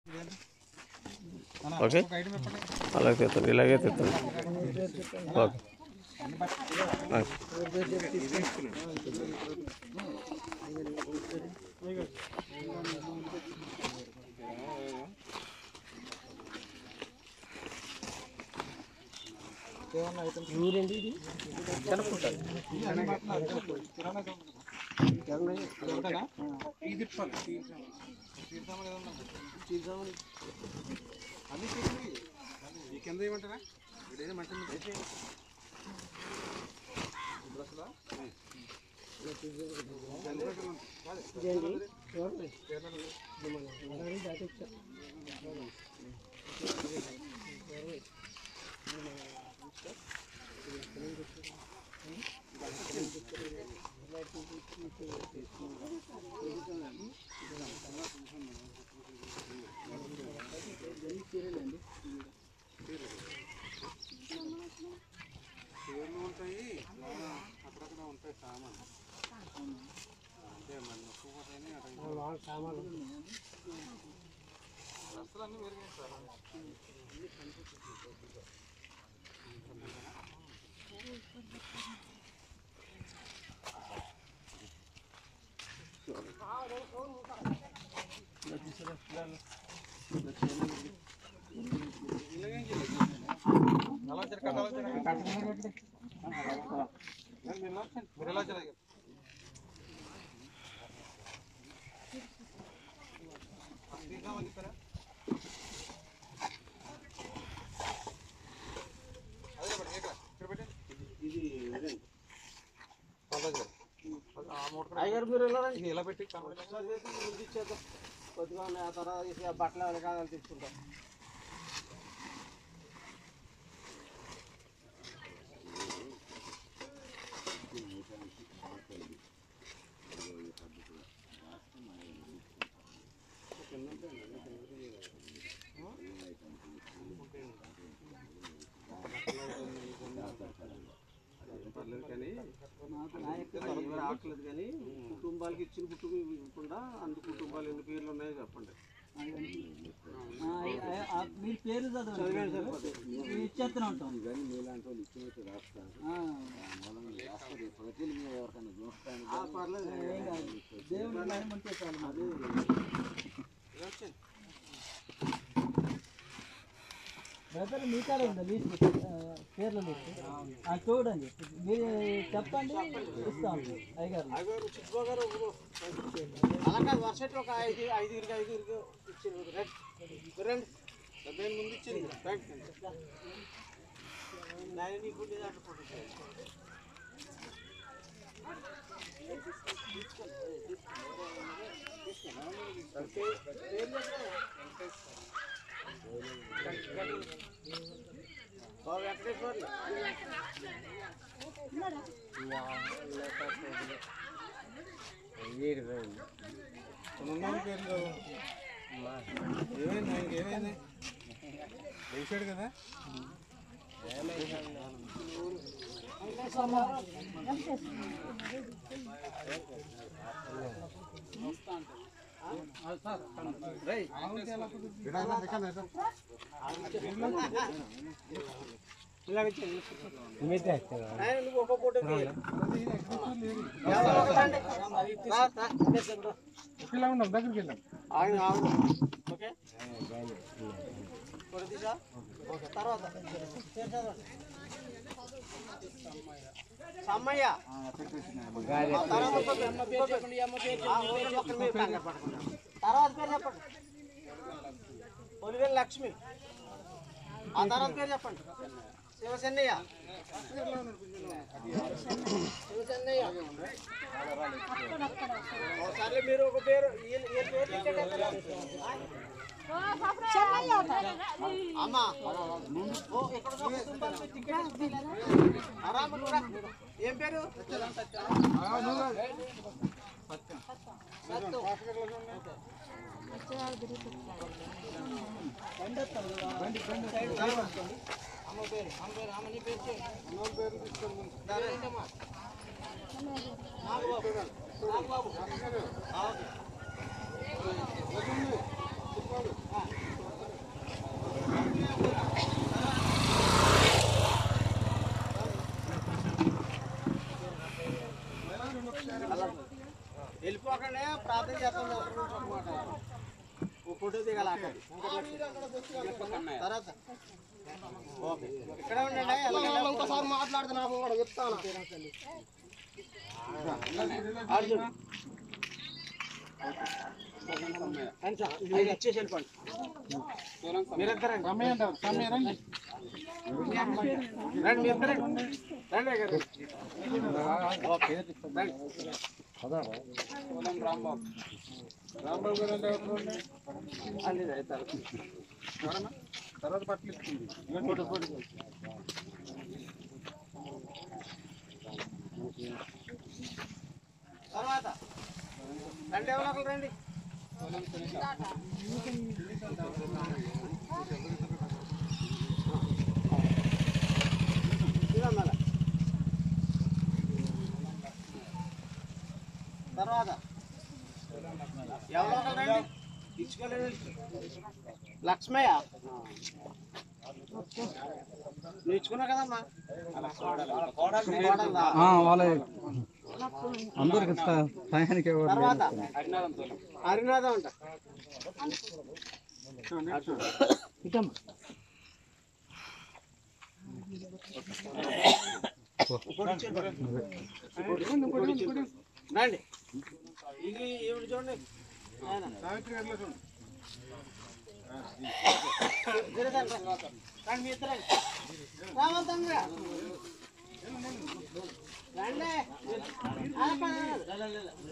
Okay అలాగే తెస్తాను ఇలాగే తెస్తాను ఓకే ఆ. కింద ఏమంటారా ఇదేనా మంట పేర్లు ఉంటాయి అక్కడక్కడ ఉంటాయి సామాన్ అంతే మరి ఎక్కువ పోతాయని అక్కడ అసలు అన్ని పెరిగాయి సార్ అలా జరగ అలా జరగ మీరు ఎలా జరగ అయ్యారు మీరు వెళ్ళారండి ఎలా పెట్టి ముందు ఇచ్చేద్దాం కొద్దిగా ఉన్నాయి ఆ తర్వాత తీసి ఆ బట్టలు ఎవరి కావాలి తీసుకుంటాం పర్లేదు కానీ ఎవరు రావట్లేదు కానీ కుటుంబాలకి ఇచ్చిన కుటుంబం ఇవ్వకుండా అందు కుటుంబాలు ఎన్ని పేర్లు ఉన్నాయో చెప్పండి మీరు పేరు చదవండి చదివేది సరిపోతుంది మేము ఇచ్చేస్తూనే ఉంటాం ఆ, పర్లేదు ఏం కాదు దేవుడి మహిమ ఉంటే చాలు మాకు. బ్రదర్ మీ కాడ ఉందా లిస్ట్ ఆ, పేర్ల లిస్ట్ ఆ చూడండి మీరు చెప్పండి ఇస్తాం అయ్యగారు అయ్యగారు చిట్టుబా గారు ఒకరు అలా కాదు వర్షెట్ ఒక ఐదు ఐదుగురికి ఐదుగురికి ఇచ్చింది రండి రండి డెబ్బై ముందు ఇచ్చింది రండి నాయన నీకు ఉండేది అట్లా ఫోటో తీయండి. బాబు వెంకటేశ్వర్లు ఉన్నోళ్ళ పేర్లు ఏమైంది ఆయనకి ఏమైంది లేచాడు కదా ఆయన నువ్వు ఒక ఫోటో తీయాలి. ఎవరో ఒకరండి. రా, రా, ఇచ్చేద్దాం, రా. ఇలా ఉన్నాం దగ్గరికి వెళ్ళాం ఆయన ఆగు. ఓకే ఫోటో తీసా ఓకే తర్వాత పేరు చదవండి. సమ్మయ్య ఆ తర్వాత ఇంకో పేరు, ఇంకో పేరు. ఆ, ఓకే, ఒక్కరి మీద కంగారు పడకుండా. తర్వాత పేరు చెప్పండి ఒలివేలు లక్ష్మి ఆ తర్వాత పేరు చెప్పండి శివసెన్నయ్య శివసెన్నయ్య ఒకసారి మీరు ఒక పేరు ఈ- ఈ పేరు ఇచ్చేటప్పుడు అమ్మా ఓ ఇక్కడ ఒక కుటుంబానికి టికెట్ ఇస్తున్నారా? ఆరామ్ కూడా. ఏం పేరు సత్తు. అమ్మ పేరు అమ్మ పేరు అమ్మ నీ పేరు చెప్పు. దాని ఏంటమ్మా? నాగబాబు. నాగబాబు. ఆ, ఓకే. ఆ. ఉండండి ప్రార్థన చేస్తాం ఓ ఫోటో దిగాలి అక్కడ తర్వాత ఓకే ఇక్కడ ఉండండి ఇంకోసారి మాట్లాడుతున్నాము కూడా చెప్తాను అర్జున్ ఇచ్చేసి వెళ్ళిపోండి మీరిద్దరండి సమయం అంటారు సమయం రండి రండి మీరిద్దరండి రండి అయ్య గారు ఓకే రండి పొలం రాంబాబు రాంబాబు గారు అంటే ఎవరు ఉండే? అన్ని అవుతారు ఎవరన్నా? తర్వాత పట్ల ఇస్తుంది ఫోటో ఫోటో తర్వాత రండి ఎవరో ఒకరు రండి ఇదిగో మళ్ళా. తర్వాత ఎవరో ఒకరు రండి ఇచ్చుకోలేదు లక్ష్మయ్య నువ్వు ఇచ్చుకున్నావు కదమ్మా కోడలుదా? వాళ్ళ అందరికి సహాయానికి తర్వాత హరినాథం అంట రండి ఇది ఈవిడ చూడండి ఆయన. సావిత్రి గారిలో చూడు తిరగండి రా. రండి మీ ఇద్దరు రండి. రావద్దంగా. రండి. ఆ, పద.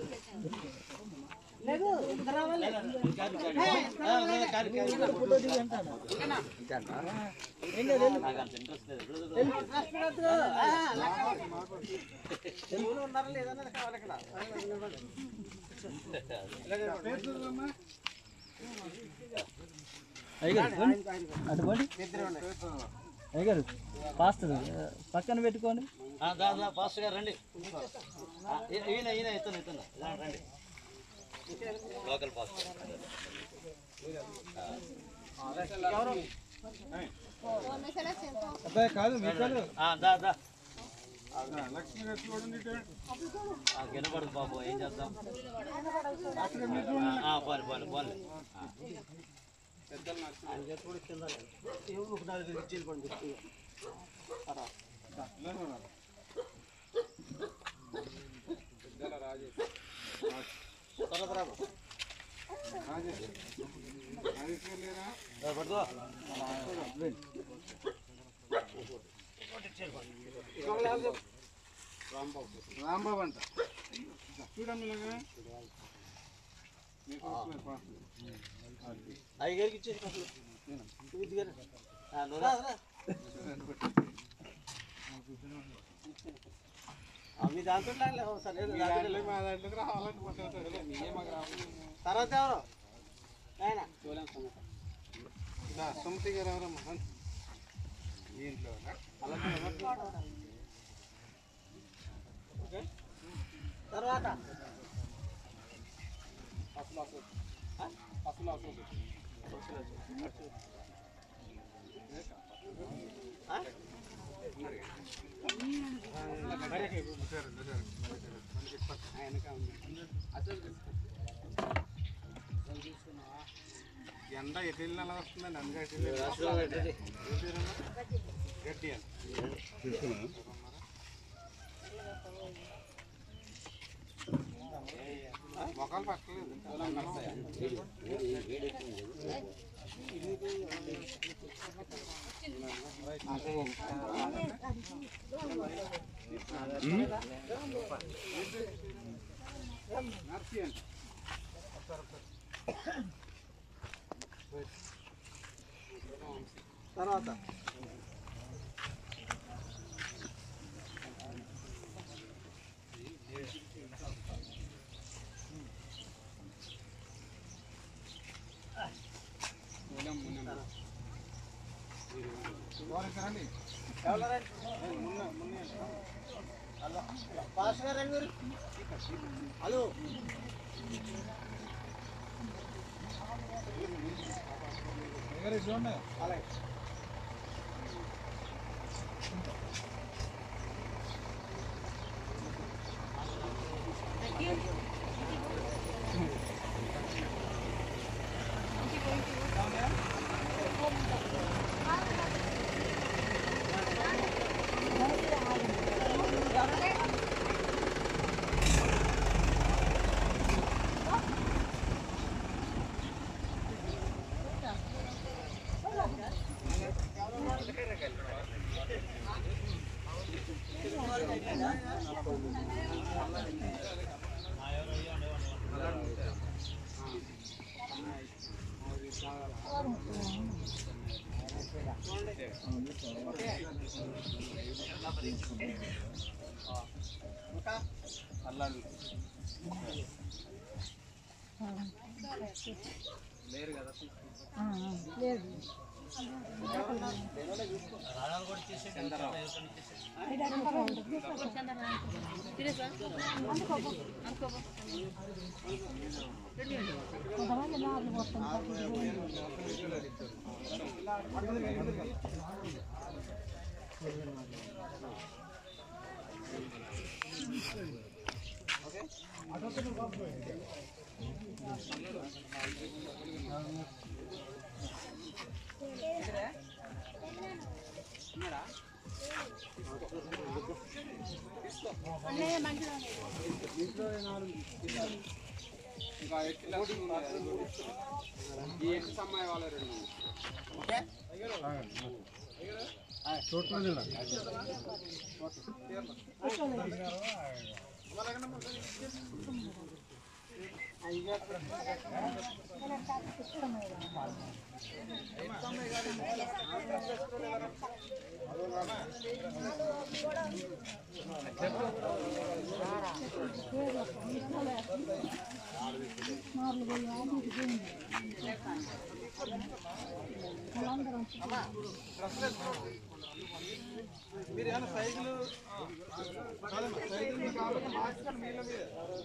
లేదు ఇద్దరు రావాలి. ఏ, ఇద్దరు రావాలి. ఇంట్రెస్ట్ లేదు. ఆ, అలా కావాలి. ఎవరు ఉన్నారా లేదన్నది కావాలి ఇక్కడ అటువంటి ఇద్దరు ఉన్నాయి అయ్యగారు పాస్ట్ పక్కన పెట్టుకోండి పాస్టర్ గారు రండి ఆ, ఈ- ఈయన ఈయన ఇతను ఇతను ఇలా రండి లోకల్ పాస్టర్ అబ్బాయి కాదు మీకు ఆ, దా దా లక్ష్మీ గారు చూడండి ఇటు. ఆ, వినపడదు బాబు ఏం చేద్దాం ఆ, ఆ, పోనీ పోనీ పోనీ ఆ. ఒక నాలుగు ఇచ్చి వెళ్ళిపోండి తర్వాత రాబో రాజేష్ రాజేష్ గారు లేరా దా, పట్టుకో రాంబాబు అంట చూడమ్మ ఇలాగా మీకు వస్తున్నాయి పాటలు. అయ్యగారికి ఇచ్చేసి అసలు ఇదిగారు నువ్వు రా, రా. ఆ, మీ దాంతో లేవు సరే మీ దాంట్లో మా దాంట్లోకి రావాలని పోతాడు మీరే మాకు రావాలి తర్వాత ఎవరు ఆయన దా, సుమతి గారు ఎవరమ్మా ఈ ఇంట్లో తర్వాత ఆ? ఎండ ఎటు వెళ్ళినా అలా వస్తుందండి అందుకే ఎటు వెళ్ళి గట్టి అని మొక్కలు పట్టలేదు నర్సి అండి తర్వాత రండి ఎవరండి హలో పాస్ గారు రండి మీరు హలో చూడండి అలాగే అల్లాడు లేరు కదా లేదు కొంతమంది నార్లు పోతుంది ఇంకా ఎట్లా ఈ ఎట్ల సమ్మాయి వాళ్ళ రెండు ఓకే నార్లు పోయి అది ఇది పోయింది. వాళ్ళందరం మీరు ఏమైనా సైకిల్ కాదమ్మా, సైకిల్ మీకు కావాలంటే మార్చుకోండి మీలో మీరే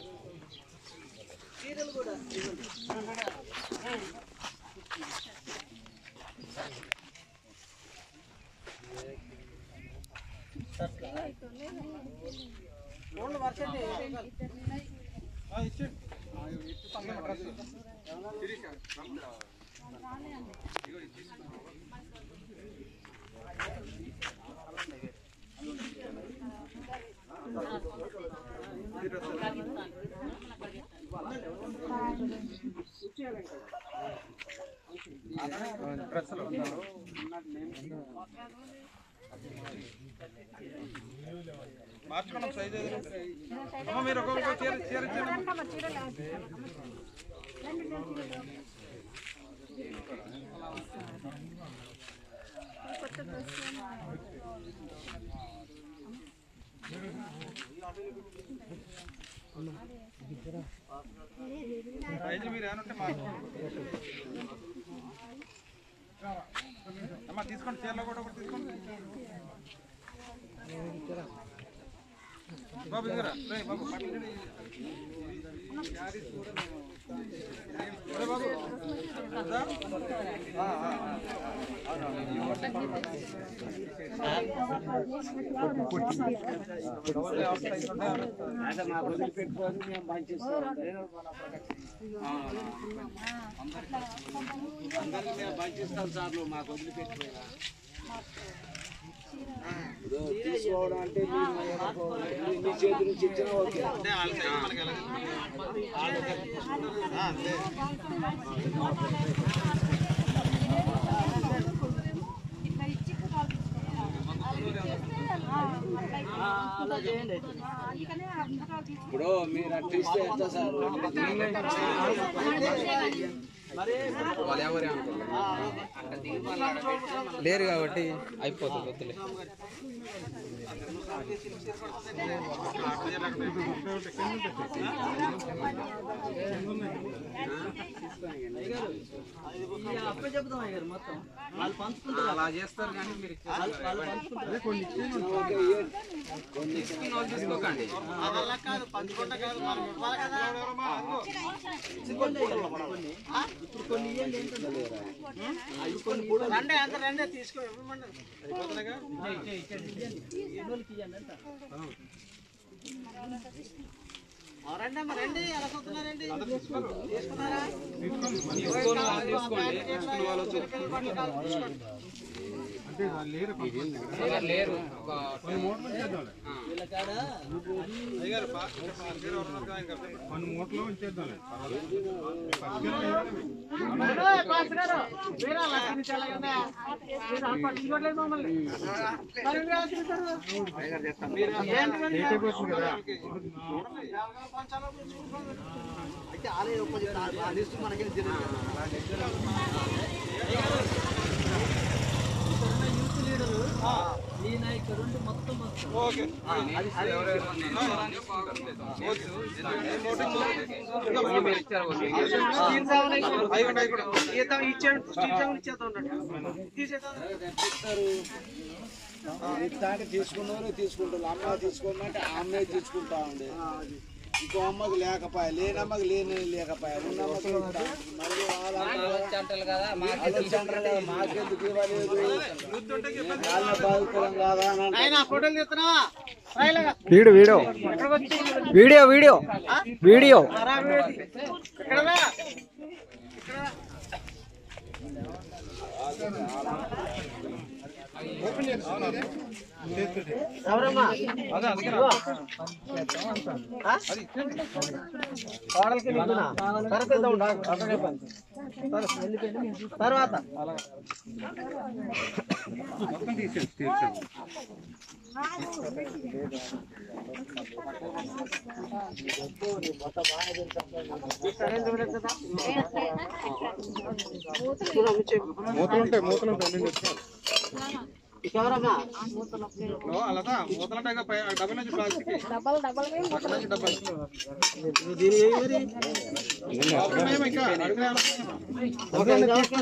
ఫోన్లు వర్షండి ఆ, ఇచ్చేయండి ఆ, ఇవి ఇచ్చి పంపండి డ్రెస్. శిరీష, రమ్ము. ఇగో ఇది తీసుకో. ఈ డ్రెస్ ఎలా? డ్రెస్సులు ఉన్నారు మార్చుకున్నాం సైజ్ అమ్మ మీరు ఒక్కొక్క చీర చీర ఇచ్చేయండి. సైజులు మీరు ఏమంటే మార్చుకోండి అమ్మ తీసుకోండి చీరలో కూడా ఒకటి తీసుకోండి బాబు ఇదిగరా రే బాబు బట్టలు చూడు. శారీస్ కూడా రే బాబు వద్దా? ఆ, ఆ, ఆ. ఎవరు ఎవరు సైజు ఉంటే ఎవరు ఇస్తారు. తీసుకోవడం అంటే మీ చేతి నుంచి ఇచ్చిన ఓకే అంటే వాళ్ళ సైజు మనకి ఎలా ఆ, అంతే ఇట్లా ఇచ్చి అలా చేయండి అయితే అందుకనే అందరూ తీసుకు ఇప్పుడు మీరు అట్లా ఇస్తే ఎట్లా సార్ మరి లేరు కాబట్టి అయిపోతుంది వద్దులే ఈ అప్పే చెప్తాం అయ్యారు మొత్తం వాళ్ళు పంచుకుంటారు అలా చేస్తారు కానీ మీరు వాళ్ళు వాళ్ళు పంచుకుంటారు తీసుకోకండి అదల్లా కాదు పంచుకుంటా కాదు మనం ఇవ్వాలి కదా ఇవ్వండి అయ్యారు కొన్ని ఇప్పుడు కొన్ని ఇవ్వండి ఏంటంటే రండి అంత రండి తీసుకో ఇవ్వమండి అయిపోతుందిగా ఎన్నోళ్ళకి ఇవ్వండి అంట రండి అమ్మ రండి ఎలా చూస్తున్నారండి తీసుకున్నారా తీసుకొని వాళ్ళు చూసుకోండి తీసుకున్న వాళ్ళు వద్దు. ఎవరు లేరు ఒక ఆ. వీళ్ళ కాడ అయ్యారు పా- ఇంకా పాస్ గారు ఎవరు ఉన్నారు కదా ఇంకా కొన్ని మూటలో ఉంచేద్దాం అయితే ఆలయ కొంచెం ఆ లిస్ట్ మనకి తెలియదు ఇక్కడున్న యూత్ లీడరు ఈయన ఇక్కడ ఉండి మొత్తం వస్తారు ఓకే ఎవరెవరు ఉన్నారో ఎందుకంటే మీరు ఇచ్చారు ఒకటి. అయ్యి కూడా అయ్యి కూడా ఇద్దాం ఇచ్చేయండి స్టీల్ సేవలు ఇచ్చేద్దాం ఉండండి తీసేద్దాం ఇట్లాంటి తీసుకున్నవారు తీసుకుంటారు అమ్మ తీసుకోమంటే ఆ అమ్మాయి తీసుకుంటా ఉండే ఇంకో అమ్మకి లేకపోయా లేనమ్మకి లేని లేకపోయా ఉన్నమ్మకి ఇస్తా. మళ్ళీ వాళ్ళ వచ్చి అంటారు కదా మాకు ఆలోచన అంటారు కదా, మాకెందుకు ఇవ్వలేదు వాళ్ళ బాధితులం కాదా అని అంటారు. ఆయన ఫోటోలు తీస్తున్నావా రాయలేగా వీడియో వీడియో ఎక్కడికి వచ్చి వీడియో వీడియో వీడియో రా, వీడియో తీ. ఇక్కడ రా. ఇక్కడ రా. ఎవరమ్మా ఇదిగో. ఆ? కోడలికి నీకునా? తర్వాత ఇద్దాం, డాక్టర్ అతనే పని. తర్వాత మూతలు ఉంటాయి మూతలు ఉంటాయి నేను చెప్తాను ఎవరమ్మా అలాగా మూతలు ఉంటాయి కదా, పై- డబ్బుల నుంచి ప్లాస్టిక్ డబ్బలు డబ్బలు డబ్బుల నుంచి డబ్బులు దీని ఏమి మరి? లోపల ఉన్నాయేమో ఇంకా అడుగునే ఓకే, ఇంకా ఓకే.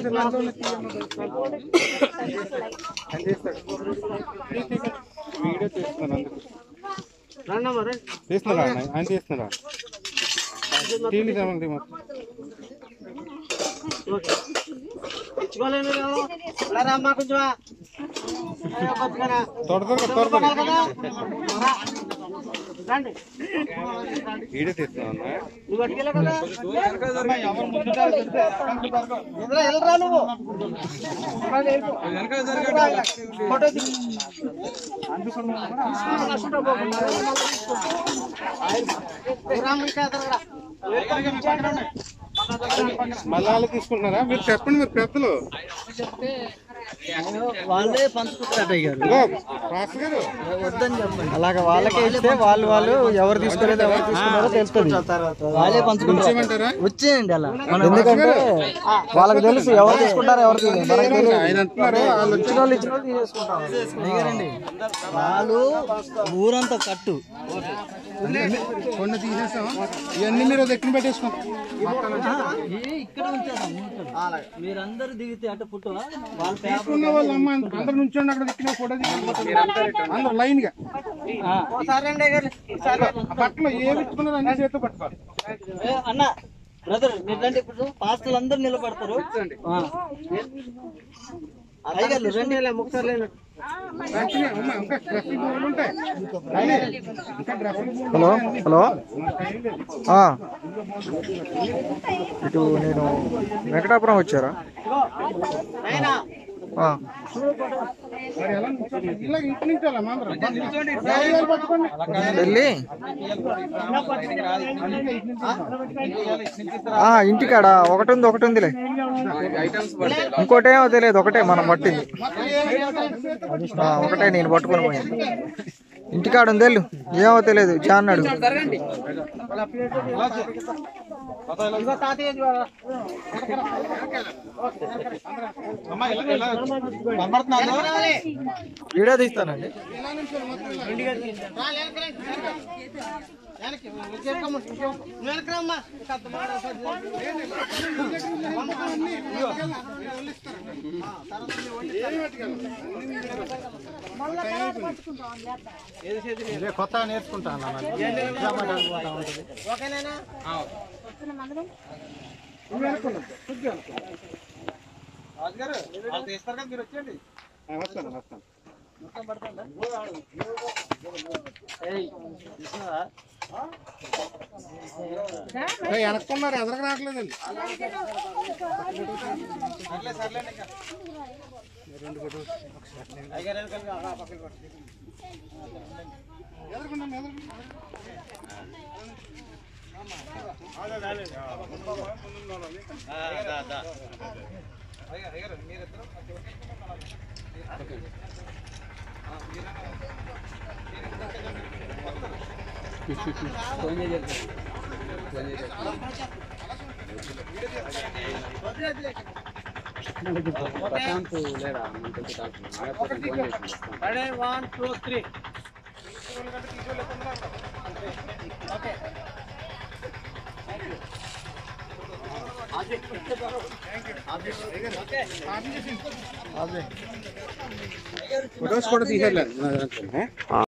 వీడియో చేస్తున్నాను అందుకు రండమ్మా రండి తీస్తున్నారా ఆయన తీస్తున్నారా టీవీ సంబంధి మొత్తం ఓకే. ఇచ్చుకోలేను నేను. ఇలా రామ్మా కొంచెం అయ్యో, కొద్దిగానా. త్వర త్వరగా త్వర కొనాలి కదా? రా. రండి వీడియో తీస్తున్నాను నువ్వు అడిగేలే కదా ఎదురా, వెళ్ళరా నువ్వు ఫోటో తీ. ఏ రామ్మ ఇంకా ఎదురుగా రా. మళ్ళీ వాళ్ళు తీసుకుంటున్నారా మీరు చెప్పండి మీరు పెద్దలు వాళ్ళే పంచుకుంటారట గారు ఇదిగో, పాస్టర్ గారు వద్దని చెప్పండి అలాగా వాళ్ళకే ఇస్తే వాళ్ళు వాళ్ళు ఎవరు తీసుకోలేదు ఎవరు తీసుకున్నారో తెలుస్తుంది వాళ్ళే పంచుకుంటారు ఏమంటారా వచ్చేయండి అలా మనం ఎందుకంటే వాళ్ళకి తెలుసు ఎవరు తీసుకుంటారో ఎవరు తీయలేదు మనకి తెలియదు ఆయన అంటున్నారు వాళ్ళు వచ్చి ఇచ్చిన వాళ్ళు ఇచ్చిన వాళ్ళు తీసేసుకుంటాం అయ్యారండి వాళ్ళు ఊరంతా కట్టు కొన్ని తీసేసాం ఇవన్నీ మీరు దగ్గర పెట్టేసుకోండి ఏ ఇక్కడ ఉంచేద్దాం ఇక్కడ. మీరందరూ దిగితే అటు పుట్టు వాళ్ళ పేపర్ తీసుకున్న వాళ్ళు అమ్మ అందరు నుంచోండి అక్కడ దిక్కిన ఫోటో తీసుకుంటారు అందరు లైన్ గా ఒకసారి రండి అయ్యగారు. ఒకసారి రండి. ఆ బట్టలు ఏమి ఇచ్చుకున్నారు అన్ని చేతితో పట్టుకోవాలి ఏ, అన్న బ్రదర్ మీరు రండి ఇప్పుడు పాస్టర్లు అందరూ నిలబడతారు ఆ. అయ్యగారు రండి లే, ఒకసారి లేండి. మంచిగా అమ్మ ఇంకా డ్రెస్సులు బోర్డులు ఉంటాయి లైనే. ఇంకా డ్రెస్సులు బోర్డులు హలో ఉంటాయి. హలో టైం లేదు. ఆ. ఇటు నేను వెంకటాపురం వచ్చారా నాయనా, ఆ. మరి ఎలా నుంచోండి? ఇలా ఇంటి నుంచి వెళ్ళాం అందరం. బ్యాగులు పట్టుకోండి. వెళ్ళి ఆ, ఇంటికాడ ఒకటి ఉంది ఒకటి ఉందిలే ఐటమ్స్ పడతాయి ఇంకోటి ఏమో తెలియదు ఒకటే మనం పట్టింది మొత్తం ఏమి ఆ, ఒకటే నేను పట్టుకొని పోయాను ఇంటికాడ ఉంది వెళ్ళు ఏమో తెలియదు చాన్నాడు ఇదిగో తాతయ్య చూడరా. అమ్మ ఇలా ఇలా కనబడుతుందా? రావాలి. వీడియో తీస్తానండి రా, వెనక్కి రండి, వెనక్కి. వెనక్కి, వెనక్కి రమ్మా. నువ్వు వెనక్కి రమ్మా. ఇక అంత మాట వస్తుంది. కొత్తగా నేర్చుకుంటాను ఓకేనేనా రాజుగారు వాళ్ళు తీస్తారు కదా మీరు వచ్చేయండి వస్తాను వస్తాను ఏయ్, చూసావా? వెనక్కున్నారు ఎదరకు రావట్లేదండి సర్లే సర్లే ఇంకా ఎదుర్కొన్నాం ఎదుర్కొన్నాం ప్రశాంత్ లేడా మనతో doctor ready one two three photos కూడా తీసేయాలి